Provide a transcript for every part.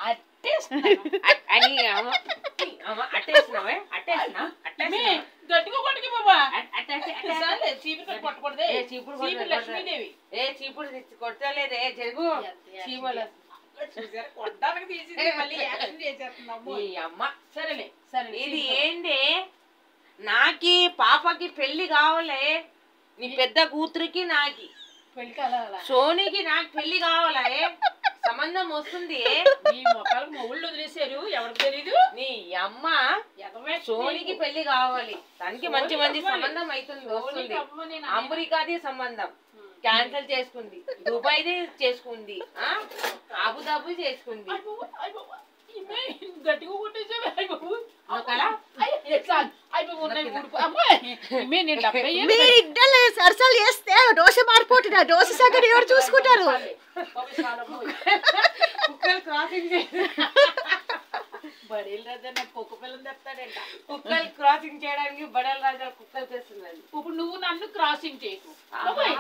అట్టేస్తున్నాను. అ- అని అమ్మ అమ్మ అట్టేసినావే అట్టేసినా మే, అట్టేసినా గట్టిగా కొట్టుకి బాబా అట్- అట్టేసి అట్టేసి. సర్లే, చీపురు కొట్టకూడదే ఏ, చీపురు చీపురు కొట్టకూడదు. లక్ష్మీదేవి ఏ చీపుడు తెచ్చి కొట్టలేదే జరుగు చీమలు చూసారా కొట్టడానికి తీసింది మళ్ళీ యాక్షన్ చేసేస్తున్నాము ఈ అమ్మ సరేలే సరేలే ఇది చీపురు. ఏంటి నాకి పాపకి పెళ్లి కావాలే నీ పెద్ద కూతురికి నాకి పెళ్ళికి అలా అలా సోనికి నాకు పెళ్లి కావాలే సంబంధం వస్తుంది మీ మొక్కలకు మొగుళ్ళు వదిలేశారు ఎవరికి తెలీదు నీ అమ్మ ఎదవే సోనికి పెళ్లి కావాలి తనకి మంచి మంచి సోనికి సంబంధం అవుతుంది వస్తుంది సోనికి అమ్మ నేను అమెరికాది సంబంధం క్యాన్సిల్ చేసుకుంది దుబాయ్ది చేసుకుంది ఆ? అబుదాబి చేసుకుంది అయిపోవు, అయిపోవు. ఈమె గట్టిగా కొట్టేసావే, అయిపోవు. నొక్కలా? అయ్, చాలు. అయిపోవు, ఉన్నాయి ఊడిపో. అమ్మాయి, ఈమె నేను డెబ్బై ఏళ్ళు మీరిద్దరు సరసాలు చేస్తే దోశ మారిపోతున్నా దోశ సంగతి ఎవరు చూసుకుంటారు చాలే. బాబు, చాలమ్మ. కుక్కలు క్రాసింగ్ బడేలు రాజా నాకు కుక్క పిల్లని తెస్తాడంట కుక్కలు క్రాసింగ్ చేయడానికి బడల రాజా కుక్కలు చేస్తున్నది ఇప్పుడు నువ్వు నన్ను క్రాసింగ్ చేయకు బాబాయ్.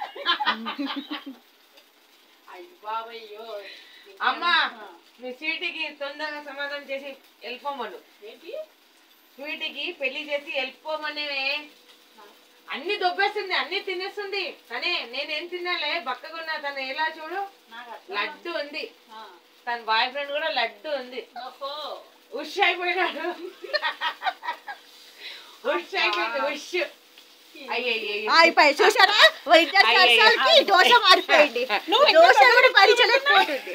అయ్య బాబయ్యో అమ్మా మీ స్వీటీకి తొందరగా సమాధానం చేసి వెళ్ళిపోమను ఏంటి స్వీటీకి పెళ్లి చేసి వెళ్ళిపోమనేవే అన్ని దొబ్బేస్తుంది అన్ని తినేస్తుంది కానీ నేనేం తినాలే బక్కగున్నా తను ఎలా చూడు నాకు అట్లా. లడ్డు ఉంది ఆ. తన బాయ్ ఫ్రెండ్ కూడా లడ్డు ఉంది ఓహో. ఉష్ అయిపోయినాడు ఉష్ అయిపోయింది ఉష్ అయ్యయ్యో అయిపోయి చూసారా వాళ్ళిద్దరు సరసాలకి దోశ మారిపోయింది దోశ కూడా భరించలేకపోతుంది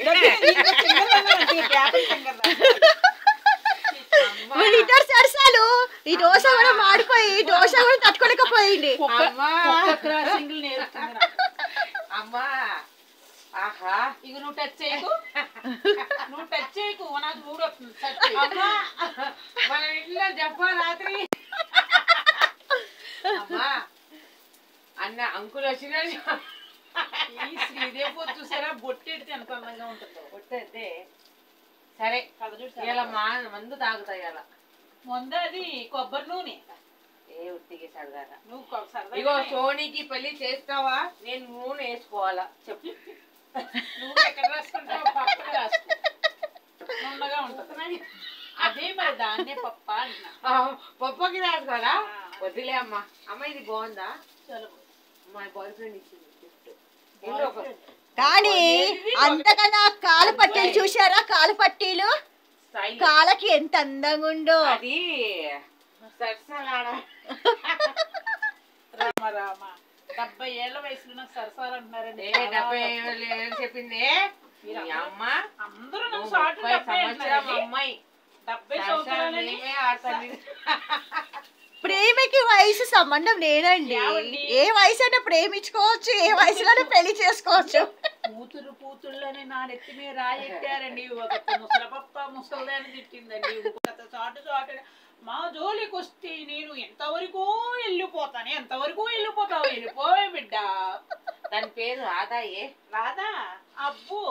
వీళ్ళిద్దరు సరసాలు ఈ దోశ కూడా మాడిపోయి దోశ కూడా తట్టుకోలేకపోయింది కుక్క అమ్మా. కుక్క క్రాసింగ్లు నేర్పుతుంది నాకు. అమ్మా ఆహా ఇక నువ్వు టచ్ చేయకు నువ్వు టచ్ చేయకు నాకు మూడు వస్తుంది టచ్ చేయకు. అమ్మా మన ఇంట్లో జప్ప రాత్రి అమ్మా అన్న అంకుల్ వచ్చినాడు ఈ శ్రీదేవి పొద్దు చూసారా బొట్టెడితే ఎంత అందంగా ఉంటుందో కొట్టేద్దే సరే కళ్ళ చూడు ఇలా మా మందు తాగుతాయి అలా ముందు అది కొబ్బరి నూనె ఏ ఉట్టిగేసాడు కదా నువ్వు కొ- సరదాగా ఇగో సోనీకి పెళ్లి చేస్తావా నేను నూనె వేసుకోవాలా చెప్పు నువ్వు ఎక్కడ రాసుకుంటావు పక్కన రాసుకో నున్నగా ఉంటుంది అదే మరి దాన్నే పప్ప అంటున్నా ఆ, పప్పకి రాసుకోవాలా వద్దులే అమ్మా అమ్మ ఇది బాగుందా చలో మా బాయ్ ఫ్రెండ్ ఇచ్చింది గిఫ్ట్ కానీ అంతకన్నా కాలు పట్టీలు చూసారా కాలు పట్టీలు స్టైల్ కాలకి ఎంత అందంగా ఉందో అది సరసలాడ రామ రామ డెబ్బై ఏళ్ల వయసులో నాకు సరసాలు అంటున్నారండి ఏ డెబ్బై ఏళ్ళు ఏం చెప్పింది మీ అమ్మ అందరూ నాకు షార్ట్ ముప్పై డెబ్బై సంవత్సరం అంటున్నారండి. అమ్మాయి డెబ్బై సరసాలు సంవత్సరాలని మేమే ఆడుతుంది ప్రేమకి వయసు సంబంధం లేదండి ఏమండి? ఏ వయసు అయినా ప్రేమించుకోవచ్చు ఏ వయసులోనే పెళ్లి చేసుకోవచ్చు కూతురు కూతుళ్ళని నా నెత్తి మీద రాయెట్టారండి ఒక ముసలపప్ప ముసలిదాన్ని తిట్టిందండి ఇంకొక చాటు చాటు మా జోలికి వస్తే నేను ఎంతవరకు వెళ్ళిపోతాను ఎంతవరకు వెళ్ళిపోతావు వెళ్ళిపోయే బిడ్డ దాని పేరు రాధాయే రాదా అబ్బో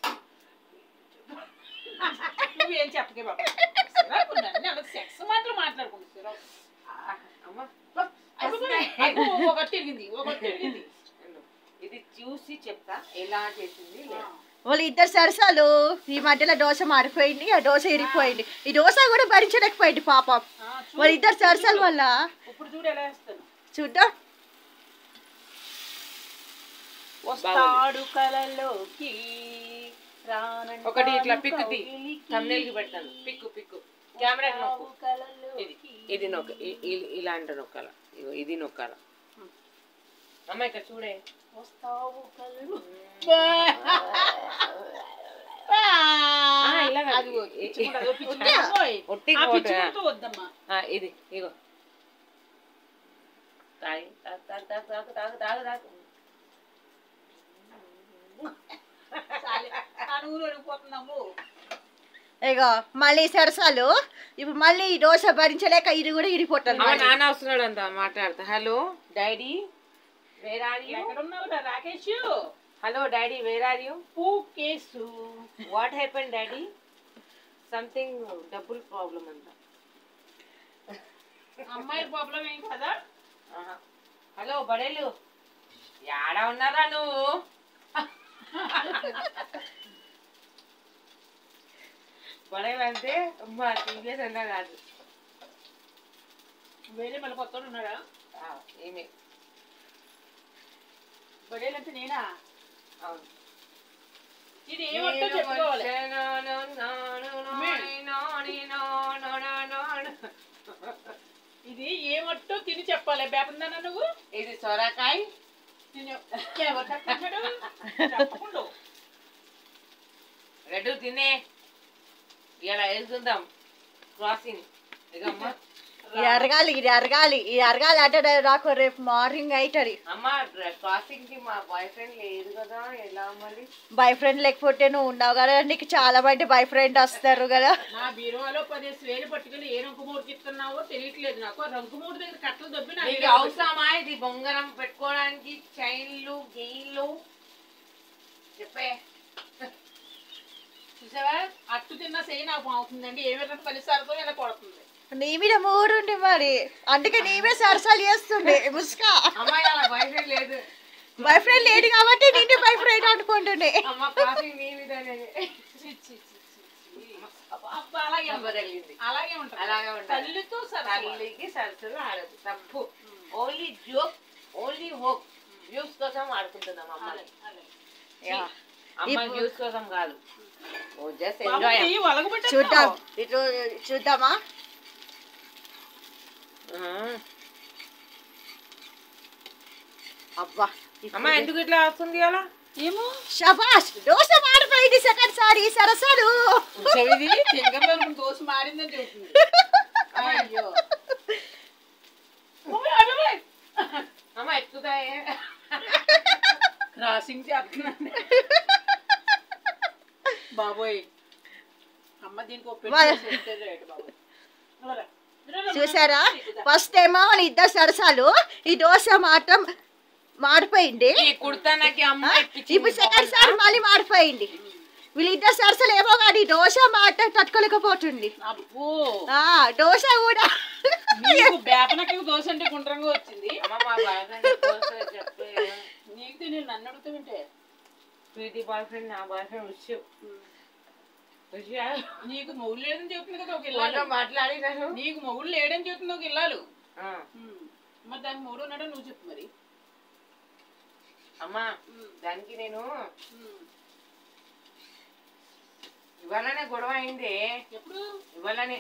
నువ్వేం చెప్పకే బాబా సిరాకు నన్ను అలా సెక్స్ మాటలు మాట్లాడుకుంటు సిరాకు. అమ్మ అయిపోయి, అబ్బో, ఒకటి తిరిగింది ఒకటి తిరిగింది ఇది చూసి చెప్తా ఎలా చేసింది లేదా. వాళ్ళు ఇద్దరు సరసాలు ఈ మధ్యలో దోశ మారిపోయింది ఆ దోశ ఇరిగిపోయింది ఈ దోశ కూడా భరించలేకపోయింది పాపం ఆ, చూడు, వాళ్ళ ఇద్దరు సరసాల వల్ల ఇప్పుడు చూడు ఎలా వేస్తాను చూద్దాం వస్తాడు కలలోకి రానంటాడు ఒకటి ఇట్లా పిక్కు తీ కౌగిలికి. thumbnail కి పెడతాను పిక్కు పిక్కు కెమెరా నొక్కు వస్తావు కలలోకి. ఇది ఇది నొక్క ఇ- ఇ- ఇలాంటి నొక్కాల ఇగో ఇది నొక్కాల అమ్మ ఇక్కడ చూడే వస్తావు కలలో ఆ, ఇలా కాదు. అది ఇ- ఇ- పిచ్చుకుంటా, అదో పిచ్చుకుంటా. ఓయ్, ఒట్టి ఆ కోట. పిచ్చుకుంటూ వద్దమ్మా ఆ, ఇది ఇగో తాగి తాగు తాగు తాగు తాగు తాగు తాగు తాగు చాలే. ఆ నూనె అడిగిపోతుందమ్ము ఇగో మళ్ళీ సరసాలు ఇప్పుడు మళ్ళీ ఈ దోశ భరించలేక ఇది కూడా ఇరిగిపోతుంది అమ్మ నాన్న వస్తున్నాడు అంత మాట్లాడతా hello daddy where are you ఎక్కడ ఉన్నావు Rakesh hello daddy where are you పూ case what happen daddy something డబ్బుల్ ప్రాబ్లం అంట అమ్మాయి ప్రాబ్లం ఏం కదా హలో బడేలు యాడా ఉన్నారా నువ్వు పడేవంటే అమ్మా టీవీఎస్ అన్నా కాదు వేరే మళ్ళీ కొత్త ఉన్నాడా ఆ, ఏమి బడేలంటే నేనా అవును ఇది ఏమంటో చెప్పుకోవాలి ఇది ఏమట్టో తిని చెప్పాలి బేపందానా నువ్వు ఇది సొరకాయ తిని ఎవరు చెప్పమంటాడు చెప్పకుండా రెడ్డు తినే ఇలా వెళ్తుందాం క్రాసింగ్ ఇక అమ్మ ఇది అరగాలి ఇది అరగాలి ఇది అరగాలి అంటే నాకు రేపు మార్నింగ్ అవుతుంది అమ్మ క్రాసింగ్ కి మా బాయ్ ఫ్రెండ్ లేదు కదా ఎలా మళ్ళీ బాయ్ ఫ్రెండ్ లేకపోతే నువ్వు ఉన్నావు కదా నీకు చాలా మంది బాయ్ ఫ్రెండ్ వస్తారు కదా నా బీరువాలో పదిహేను వేలు పట్టుకుని ఏ రంకు మూడు ఇస్తున్నావో తెలియట్లేదు నాకు ఆ రంకు మూడు దగ్గర కట్టలు దొబ్బి నా నీకు బీరువాలో అవసరమా ఇది బొంగరం పెట్టుకోవడానికి చైన్లు గెయిన్లు చెప్పే చూసావా అట్టు తిన్న సెయ్యి నాకు అవుతుందండి ఏమైనా పలిసారితో ఇలా కొడుతుంది నీ మీద మూడుండి మరి అందుకే నీవే సరసాలు చేస్తుండే ముసుకా అమ్మాయి అలా బాయ్ ఫ్రెండ్ లేదు బాయ్ ఫ్రెండ్ లేడు కాబట్టి నిన్ను బాయ్ ఫ్రెండ్ అనుకుంటుండే అమ్మ క్రాసింగ్ నీ మీదనే చి, చి, చి, చి, చి. అబ్బా, అబ్బా, అలాగే ఉంటుంది. బదలింది అలాగే ఉంటుంది అలాగే ఉంటుంది. తల్లితో సరసాలు. తల్లికి సరసలు ఆడదు తప్పు ఓన్లీ జోక్ ఓన్లీ హోప్ వ్యూస్ కోసం ఆడుకుంటున్నాం అమ్మాయి అదే. యా. అమ్మాయి వ్యూస్ కోసం కాదు ఓ జస్ట్ బాబు, ఎంజాయ్ ఈ ఒలగబెట్టేస్తావు. చూద్దాం ఇటు చూద్దామా అబ్బా అమ్మ ఎందుకు ఇట్లా వస్తుంది అలా ఏమో షబాష్ దోశ మాడిపోయింది సెకండ్ సారి సరసాలు చెవిది తింగర్లో దోశ మారిందని చెబుతుంది అయ్యో ఓయ్, అడవే. అమ్మ ఎక్కుతాయి క్రాసింగ్ చేస్తున్నాను బాబోయ్ అమ్మ దీనికి ఒక వా- పెట్టి చేస్తే రేటు బాబోయ్. అలా రా. రా, రా, చూసారా రా. ఫస్ట్ ఏమో వాళ్ళ ఇద్దరు సరసాలు ఈ దోశ మాత్రం మాడిపోయింది ఈ కుర్తానకి అమ్మ ఆ? ఇప్పుడు సెకండ్ సారి మళ్ళీ మాడిపోయింది వీళ్ళిద్దరు సరసలు ఏమో కానీ దోశ మాట తట్టుకోలేకపోతుంది అబ్బో ఆ దోశ కూడా నీకు బేపనకి దోశ అంటే గుండ్రంగా వచ్చింది అమ్మ మా బాయ్ ఫ్రెండ్ చెప్పే నీకు తెలియదు నన్ను అడుగుతావంటే ప్రీతి బాయ్ ఫ్రెండ్ నా బాయ్ ఫ్రెండ్ ఉషు ఉషు నీకు మొగుడు లేదని చెప్తుంది కదా ఒక ఇల్లాలు మాట్లాడినాను నీకు మొగుడు లేడని చెప్తుంది ఒక ఇల్లాలు ఆ, మరి దానికి మొగుడు ఉన్నాడో నువ్వు చెప్పు మరి అమ్మా దానికి నేను ఇవాళనే గొడవ అయింది ఎప్పుడు ఇవాళనే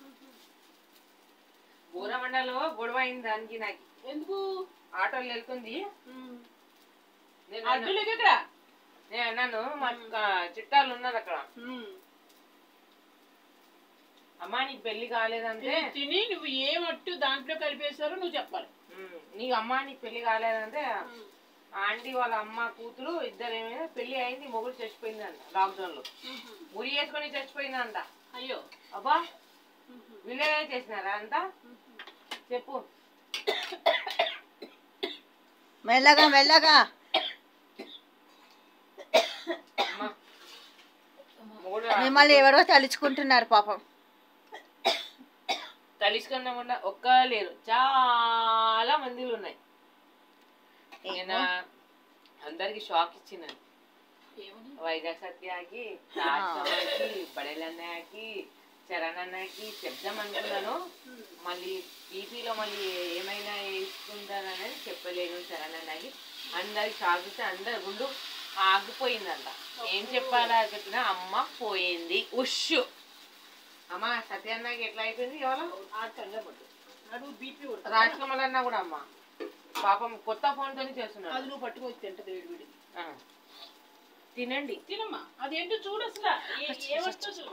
బూరమండలో గొడవ అయింది దానికి నాకు ఎందుకు ఆటోలు వెళ్తుంది నేను అన్నా- అడ్డు లేదు ఇక్కడ నేను అన్నాను మా చిట్టాలు ఉన్నారు అక్కడ అమ్మా నీకు పెళ్లి కాలేదంటే ఇది తిని నువ్వు ఏమట్టు దాంట్లో కలిపేశారో నువ్వు చెప్పాలి ఉమ్, నీకు అమ్మా నీకు పెళ్లి కాలేదంటే ఆంటీ వాళ్ళ అమ్మ కూతురు ఇద్దరు ఏమైనా పెళ్లి అయింది మొగుడు చచ్చిపోయిందంట లాక్డౌన్ లో ఉరి వేసుకొని చచ్చిపోయిందంట అయ్యో అబ్బా వీళ్ళే చేసినారా అంతా చెప్పు మెల్లగా మెల్లగా అమ్మా మొగుడు మిమ్మల్ని ఎవరో తలుచుకుంటున్నారు పాపం తలుసుకున్నా ఒక్క లేరు చాలా మందిలు ఉన్నాయి నేను అందరికి షాక్ ఇచ్చినాను ఏమని వైజాగ్ సత్యాకి రాష్ట్రకి బడేలన్నయ్యకి చరణ్ అన్నయ్యకి చెప్దాం అనుకున్నాను మళ్ళీ ఈపీలో మళ్ళీ ఏమైనా వేసుకుంటారనేది చెప్పలేను చరణ్ అన్నయ్యకి అందరికి షాక్ ఇస్తే అందరు గుండు ఆగిపోయిందంట ఏం చెప్పాలా చెప్పినా అమ్మ పోయింది ఉష్ అమ్మ సత్యన్నకి ఎట్లా అయిపోయింది ఎవరు ఆ కంగపడ్డు నడువు బీపీ ఉంటుంది రాజకమల్ అన్న కూడా అమ్మ పాపం కొత్త ఫోన్ తోని చేస్తున్నాడు అది నువ్వు పట్టుకొచ్చి తింటది వేడి వేడి ఆ. తినండి తినమ్మా అదేంటో చూడు అసలు ఏ- ఏమొచ్చో చూడు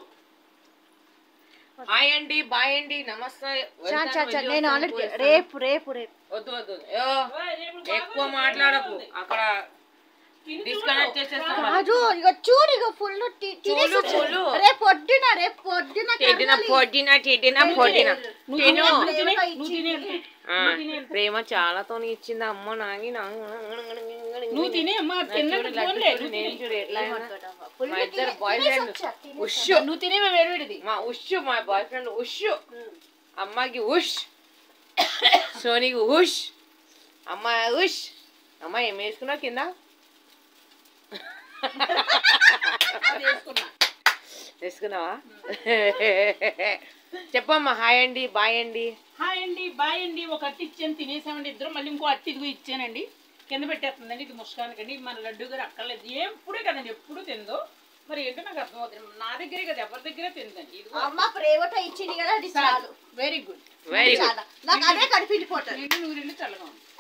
హాయ్ అండి బాయ్ అండి నమస్తే చా చా వెళ్తాను, చా వెళ్ళి నేను వస్తాను, ఆల్రెడీ పోయేస్తాను. రేపు రేపు రేపు వద్దు వద్దు అయ్యో, ఓయ్, రేపు బాగా ఎక్కువ మాట్లాడకు అక్కడ తిని చూడు. డిస్కనెక్ట్ చేసేస్తాం మరి. రాజు ఇక చూడు ఇక ఫుల్ చూడు, చూడు. రేపు పొద్దున రేపు పొద్దున చెడిన కర్నూలు. పొడిన చెడిన పొడిన నువ్వు తిను తినే, నువ్వు తినే, ప్రేమ నువ్వు తినే. ఆ, ప్రేమ చాలాతో ఇచ్చింది అమ్మ నాగి నువ్వు తినే అమ్మా తిన్నట్టు ఫోన్లే నువ్వు తినే. నేను చూడు ఎట్లా అయినా. ఫుల్ మా ఇద్దరు బాయ్ తినేసి ఫ్రెండ్ వచ్చా, తినేసి ఉష్ నువ్వు తినేవే వేడివేడిది మా ఉష్ మా బాయ్ ఫ్రెండ్ ఉష్ అమ్మకి ఉష్ సోనికి ఉష్ అమ్మ ఉష్ అమ్మ ఏం వేసుకున్నావు కింద అది వేసుకున్నా తెచ్చుకున్నావా చెప్పమ్మా హాయ్ అండి బాయ్ అండి హాయ్ అండి బాయ్ అండి ఒక అట్టి ఇచ్చాను తినేసామండి ఇద్దరు మళ్ళీ ఇంకో అట్టి ఇదిగో ఇచ్చానండి కింద పెట్టేస్తుందండి ఇది ముష్కానికండి ఇది మన లడ్డు గారు అక్కర్లేదు ఎప్పుడే కదండి ఎప్పుడు తిందో మరి ఏంటో నాకు అర్థమవుతుంది నా దగ్గరే కదా ఎవరి దగ్గరే తిందండి ఇది అమ్మ ప్రేమతో ఇచ్చింది కదా అది చాలు వెరీ గుడ్ వెరీ గుడ్ చాలా నాకు అదే కనిపించిపోతుంది రెండు నూరెళ్ళు చల్లగా ఉంది